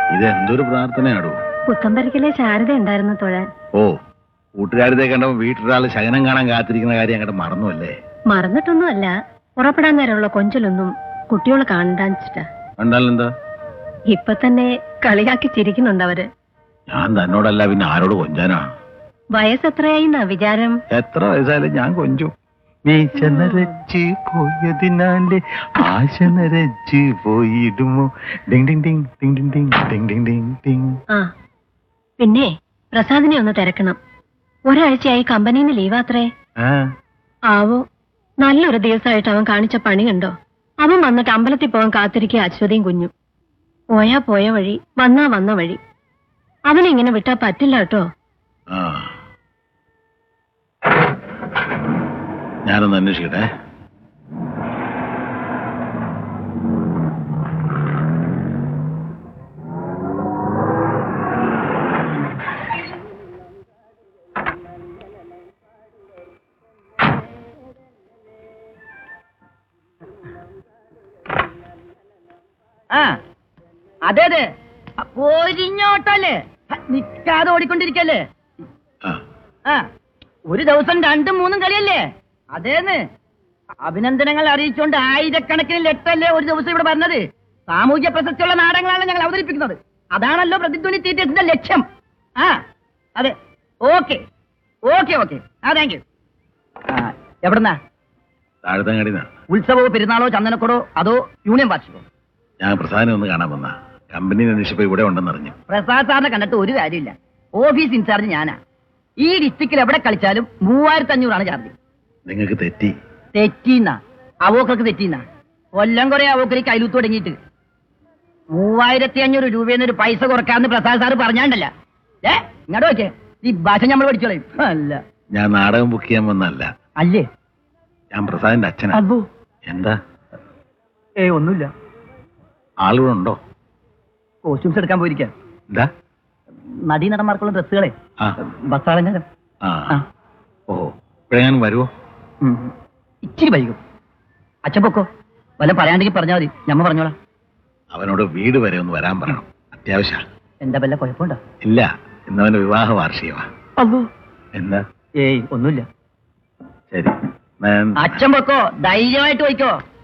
ഇത് എന്തൊരു പ്രാർത്ഥനയാടോ പുത്തമ്പരിക്കലെ ശാരദ ഉണ്ടായിരുന്നു തൊഴാൻ ഓ കൂട്ടുകാരത്തെ കണ്ടപ്പോ വീട്ടിലൊരാള് ശകനം കാണാൻ കാത്തിരിക്കുന്ന കാര്യം അങ്ങോട്ട് മറന്നുവല്ലേ മറന്നിട്ടൊന്നുമല്ല പുറപ്പെടാൻ നേരമുള്ള കൊഞ്ചലൊന്നും കുട്ടികൾ കാണണ്ടാച്ചിട്ടാ കണ്ടാലെന്താ ഇപ്പൊ തന്നെ കളിയാക്കി ചിരിക്കുന്നുണ്ട് അവര് ഞാൻ തന്നോടല്ല പിന്നെ ആരോട് കൊഞ്ചാനാ വയസ്സെത്രയായി എന്നാ വിചാരം എത്ര വയസ്സായാലും ഞാൻ കൊഞ്ചു മീശ നരച്ച് പോയതിനാല് ആശ നരച്ച് പോയിടുമോ ഡിങ് ഡിങ് ഡിങ് ഡിങ് ഡിങ് ഡിങ് ഡിങ് ഡിങ് ഡിങ് ഡിങ് ആ പിന്നെ പ്രസാദിനെ ഒന്ന് തിരക്കണം ഒരാഴ്ചയായി കമ്പനിന്ന് ലീവാത്രേ ആ ആവോ നല്ലൊരു ദിവസമായിട്ട് അവൻ കാണിച്ച പണി കണ്ടോ അവൻ വന്നിട്ട് അമ്പലത്തിൽ പോകാൻ കാത്തിരിക്കുക അശ്വതിയും കുഞ്ഞും പോയാ പോയ വഴി വന്നാ വന്ന വഴി അവനെ ഇങ്ങനെ വിട്ടാ പറ്റില്ല കേട്ടോ ആ ഞാനൊന്ന് അന്വേഷിക്കട്ടെ ആ അതെ അതെ പോരിഞ്ഞോട്ടല്ലേ നിക്കാതെ ഓടിക്കൊണ്ടിരിക്കല്ലേ ആ ആ ഒരു ദിവസം രണ്ടും മൂന്നും കളിയല്ലേ അതേന്ന് അഭിനന്ദനങ്ങൾ അറിയിച്ചുകൊണ്ട് ആയിരക്കണക്കിന് ലെറ്ററല്ലേ ഒരു ദിവസം ഇവിടെ പറഞ്ഞത് സാമൂഹ്യ പ്രസക്തിയുള്ള നാടകങ്ങളാണ് ഞങ്ങൾ അവതരിപ്പിക്കുന്നത് അതാണല്ലോ പ്രതിധ്വനി തീറ്റേഴ്സിന്റെ ലക്ഷ്യം ആ അതെ ഓക്കെ ഓക്കെ ഓക്കെ ആ താങ്ക് യു എവിടുന്നാ താഴത്തങ്ങടിനാ ഉത്സവമോ പെരുന്നാളോ ചന്ദനക്കുടോ അതോ യൂണിയൻ വാർഷികോ ഞാൻ പ്രസാദിനെ ഒന്ന് കാണാൻ വന്ന കമ്പനി അന്വേഷിച്ചപ്പോ ഇവിടെ ഉണ്ടെന്നറിഞ്ഞു പ്രസാദ് സാറിനെ കണ്ടിട്ട് ഒരു കാര്യമില്ല ഓഫീസ് ഇൻചാർജ് ഞാനാ ഈ ഡിസ്ട്രിക്റ്റിൽ എവിടെ കളിച്ചാലും മൂവായിരത്തി അഞ്ഞൂറാണ് ചാർജ് നിങ്ങൾക്ക് തെറ്റി തെറ്റീന്നാ അവോക്കൾക്ക് തെറ്റീന്നാ കൊല്ലം കുറെ അവോക്കരി കയ്യിലൂത്ത് തുടങ്ങിയിട്ട് മൂവായിരത്തി അഞ്ഞൂറ് രൂപയെന്ന് ഒരു പൈസ കുറക്കാന്ന് പ്രസാദ് സാറ് പറഞ്ഞാണ്ടല്ല ഏ ഇങ്ങോട്ട് നോക്കേ ഈ ഭാഷ നമ്മൾ പഠിച്ചോളയും അല്ല ഞാൻ നാടകം ബുക്ക് ചെയ്യാൻ വന്നല്ല അല്ലേ ഞാൻ പ്രസാദിന്റെ അച്ഛനാ അബു എന്താ ഏ ഒന്നുമില്ല ആളുകൂടെ ഉണ്ടോ കോസ്റ്റ്യൂംസ് എടുക്കാൻ പോയിരിക്കാം എന്താ നടീ നടന്മാർക്കുള്ള ഡ്രസ്സുകളെ ആ ബസ്സാളഞ്ഞാലും ആ ആ. ഓഹോ ഇപ്പോഴെങ്ങാനും വരുമോ ഇച്ചിരി വൈകും അച്ഛൻ പൊക്കോ വല്ല പറയാണ്ടെങ്കിൽ പറഞ്ഞാൽ മതി ഞമ്മ പറഞ്ഞോളാം അവനോട് വീട് വരെ ഒന്ന് വരാൻ പറയണം അത്യാവശ്യ എന്താ വല്ല കുഴപ്പമുണ്ടോ ഇല്ല ഇന്നവന്റെ വിവാഹ വാർഷികമാ അബു എന്താ ഏയ് ഒന്നുമില്ല ശരി ഞാൻ അച്ഛൻ പൊക്കോ ധൈര്യമായിട്ട് പോയിക്കോ